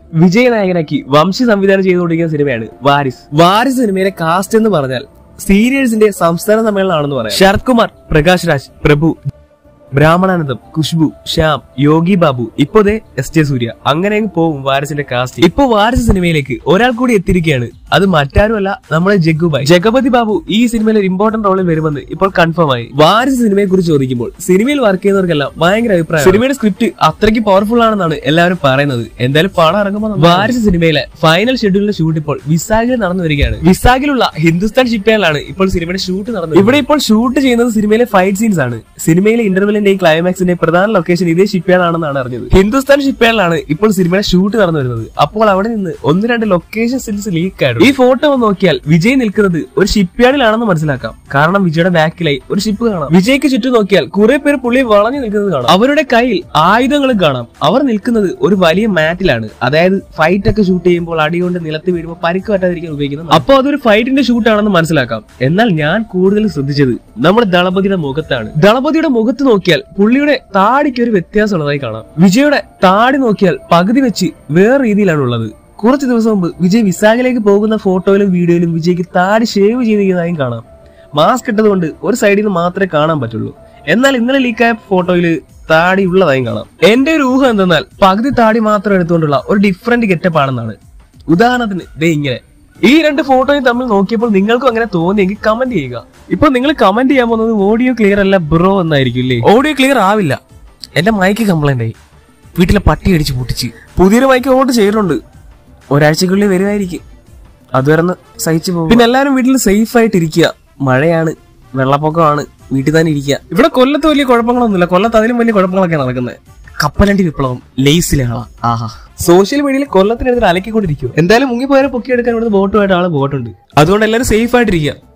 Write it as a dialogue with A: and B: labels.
A: വിജയ നായകനാക്കി വംശി സംവിധാനം ചെയ്തുകൊണ്ടിരിക്കുന്ന സിനിമയാണ് വാരിസ് വാരിസ് സിനിമയിലെ കാസ്റ്റ് എന്ന് പറഞ്ഞാൽ സീരിയൽസിന്റെ സംസ്ഥാന സമ്മേളനമാണെന്ന് പറയാം ശരത് കുമാർ പ്രകാശ് രാജ് പ്രഭു ബ്രാഹ്മണാനന്ദം ഖുഷ്ബു ശ്യാം യോഗി ബാബു ഇപ്പൊ ദേ എസ് ജെ സൂര്യ അങ്ങനെ അങ്ങ് പോവും വാരസിന്റെ കാസ്റ്റ് ഇപ്പൊ വാരസ് സിനിമയിലേക്ക് ഒരാൾ കൂടി എത്തിയിരിക്കുകയാണ് അത് മറ്റാരുമല്ല നമ്മുടെ ജഗ്ഗുബായ് ജഗപതി ബാബു ഈ സിനിമയിൽ ഒരു ഇമ്പോർട്ടന്റ് റോളിൽ വരുമെന്ന് ഇപ്പോൾ കൺഫേം ആയി വാരിസ് സിനിമയെ കുറിച്ച് ചോദിക്കുമ്പോൾ സിനിമയിൽ വർക്ക് ചെയ്യുന്നവർക്കെല്ലാം ഭയങ്കര അഭിപ്രായം സിനിമയുടെ സ്ക്രിപ്റ്റ് അത്രയ്ക്ക് പവർഫുൾ ആണെന്നാണ് എല്ലാവരും പറയുന്നത് എന്തായാലും പണം ഇറങ്ങുമ്പോൾ വാരിസ് സിനിമയിലെ ഫൈനൽ ഷെഡ്യൂളിന്റെ ഷൂട്ട് ഇപ്പോൾ വിസാഖിൽ നടന്നു വരികയാണ് വിസാഖിലുള്ള ഹിന്ദുസ്ഥാൻ ഷിപ്പേലാണ് ഇപ്പോൾ സിനിമയുടെ ഷൂട്ട് നടന്നത് ഇവിടെ ഇപ്പോൾ ഷൂട്ട് ചെയ്യുന്നത് സിനിമയിലെ ഫൈറ്റ് സീൻസ് ആണ് സിനിമയിലെ ഇന്റർവെലിന്റെ ക്ലൈമാക്സിന്റെ പ്രധാന ലൊക്കേഷൻ ഇതേ ഷിപ്പേളാണെന്നാണ് അറിഞ്ഞത് ഹിന്ദുസ്ഥാൻ ഷിപ്പേളിലാണ് ഇപ്പോൾ സിനിമയുടെ ഷൂട്ട് നടന്നു വരുന്നത് അപ്പോൾ അവിടെ നിന്ന് ഒന്ന് രണ്ട് ലൊക്കേഷൻ സീൻസ് ലീക്ക് ആയിരുന്നു ഈ ഫോട്ടോ ഒന്ന് നോക്കിയാൽ വിജയ് നിൽക്കുന്നത് ഒരു ഷിപ്പ്യാർഡിലാണെന്ന് മനസ്സിലാക്കാം കാരണം വിജയുടെ ബാക്കിലായി ഒരു ഷിപ്പ് കാണാം വിജയ്ക്ക് ചുറ്റും നോക്കിയാൽ കുറെ പേര് പുള്ളി വളഞ്ഞു നിൽക്കുന്നത് കാണാം അവരുടെ കയ്യിൽ ആയുധങ്ങളും കാണാം അവർ നിൽക്കുന്നത് ഒരു വലിയ മാറ്റിലാണ് അതായത് ഫൈറ്റ് ഒക്കെ ഷൂട്ട് ചെയ്യുമ്പോൾ അടികൊണ്ട് നിലത്ത് വീഴുമ്പോൾ പരിക്ക് പറ്റാതിരിക്കാൻ ഉപയോഗിക്കുന്നത് അപ്പോൾ അതൊരു ഫൈറ്റിന്റെ ഷൂട്ടാണെന്ന് മനസ്സിലാക്കാം എന്നാൽ ഞാൻ കൂടുതൽ ശ്രദ്ധിച്ചത് നമ്മുടെ ദളപതിയുടെ മുഖത്താണ് ദളപതിയുടെ മുഖത്ത് നോക്കിയാൽ പുള്ളിയുടെ താടിക്ക് ഒരു വ്യത്യാസം ഉള്ളതായി കാണാം വിജയുടെ താടി നോക്കിയാൽ പകുതി വെച്ച് വേറെ രീതിയിലാണ് ഉള്ളത് കുറച്ച് ദിവസം മുമ്പ് വിജയ് വിസാഖിലേക്ക് പോകുന്ന ഫോട്ടോയിലും വീഡിയോയിലും വിജയ്ക്ക് താടി ഷേവ് ചെയ്തിരിക്കുന്നതായും കാണാം മാസ്ക് ഇട്ടതുകൊണ്ട് ഒരു സൈഡിൽ നിന്ന് മാത്രമേ കാണാൻ പറ്റുള്ളൂ എന്നാൽ ഇന്നലെ ലീക്കായ ഫോട്ടോയിൽ താടി ഉള്ളതായും കാണാം എന്റെ ഒരു ഊഹം എന്തെന്നാൽ പകുതി താടി മാത്രം എടുത്തുകൊണ്ടുള്ള ഒരു ഡിഫറെന്റ് ഗെറ്റപ്പ് ആണെന്നാണ് ഉദാഹരണത്തിന് ദേ ഇങ്ങനെ ഈ രണ്ട് ഫോട്ടോയും തമ്മിൽ നോക്കിയപ്പോൾ നിങ്ങൾക്കും അങ്ങനെ തോന്നിയെങ്കിൽ കമന്റ് ചെയ്യുക ഇപ്പൊ നിങ്ങൾ കമന്റ് ചെയ്യാൻ പോകുന്നത് ഓഡിയോ ക്ലിയർ അല്ല ബ്രോ എന്നായിരിക്കും ഇല്ലേ ഓഡിയോ ക്ലിയർ ആവില്ല എന്റെ മൈക്ക് കംപ്ലൈന്റ് ആയി വീട്ടിലെ പട്ടി അടിച്ച് പൊട്ടിച്ച് പുതിയൊരു മൈക്ക് ഓർഡർ ചെയ്തിട്ടുണ്ട് ഒരാഴ്ചക്കുള്ളിൽ വരുമായിരിക്കും അതുവരെ ഒന്ന് സഹിച്ചു പോകും പിന്നെ എല്ലാവരും വീട്ടിൽ സേഫ് ആയിട്ട് ഇരിക്കുക മഴയാണ് വെള്ളപ്പൊക്കമാണ് വീട്ടിൽ തന്നെ ഇരിക്കുക ഇവിടെ കൊല്ലത്ത് വലിയ കുഴപ്പങ്ങളൊന്നുമില്ല കൊല്ലത്ത് അതിലും വലിയ കുഴപ്പങ്ങളൊക്കെ നടക്കുന്നത് കപ്പലണ്ടി വിപ്ലവം ലേസിലാളാ ആഹാ സോഷ്യൽ മീഡിയയിൽ കൊല്ലത്തിനെതിരെ അലക്കിക്കൊണ്ടിരിക്കും എന്തായാലും മുങ്ങിപ്പോയാലും പൊക്കിയെടുക്കാൻ ഇവിടുന്ന് ബോട്ടുമായിട്ട് ആള് ബോട്ടുണ്ട് അതുകൊണ്ട് എല്ലാവരും സേഫ് ആയിട്ടിരിക്കുക